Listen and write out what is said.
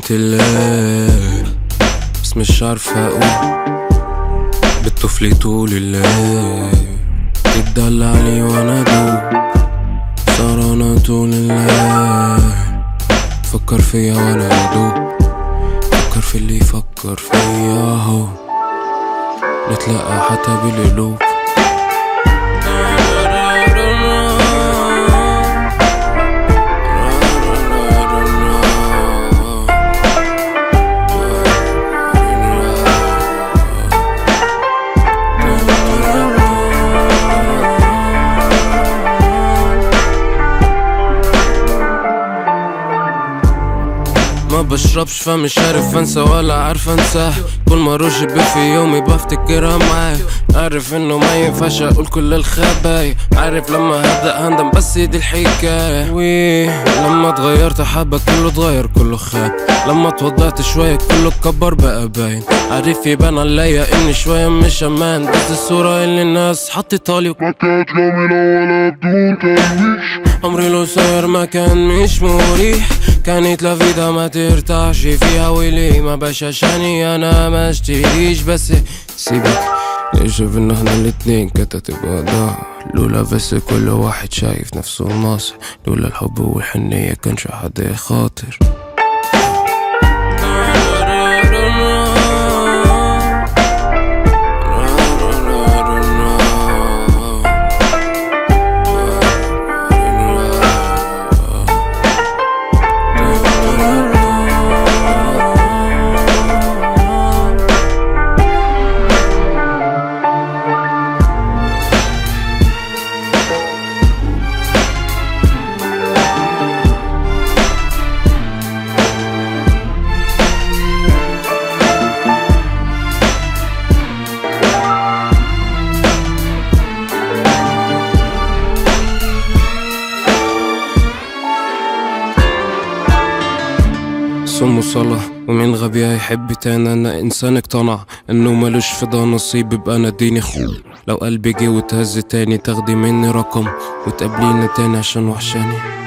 بنت الليل بس مش عارفة اقول بتطفلي طول الليل تدلعني وانا دوب سهرانة طول الليل فكر فيا وانا ادوب فكر في اللي يفكر فيا هو نتلاقى حتى بالقلوب ما بشربش فمش عارف انسى ولا عارف انساه كل ما اروح جيبي في يومي بفتكرها معاي عارف انه ما ينفعش اقول كل الخبايا عارف لما هبدا هندم بس دي الحكايه وي لما اتغيرت حبك كله اتغير كله خاب لما اتوضعت شويه كله اتكبر بقى باين عارف يبان عليا اني شويه مش امان بس الصوره اللي الناس حطيتها لي مكياج جميلة ولا بدون تلويش عمري لو سهر ما كان مش مريح كانت لا فيدا ما ترتاحش فيها ويلي ما باش عشاني انا ما اشتريش بس سيبك شوف ان احنا الاتنين كانت هتبقى ضاع لولا بس كل واحد شايف نفسه ناصح لولا الحب والحنية كانش حد يخاطر صم وصلاة ومين غبي هيحب تاني انا انسان اقتنع انه ملوش في ده نصيب يبقى انا اديني خو لو قلبي جه وتهز تاني تاخدي مني رقم وتقابلينا تاني عشان وحشاني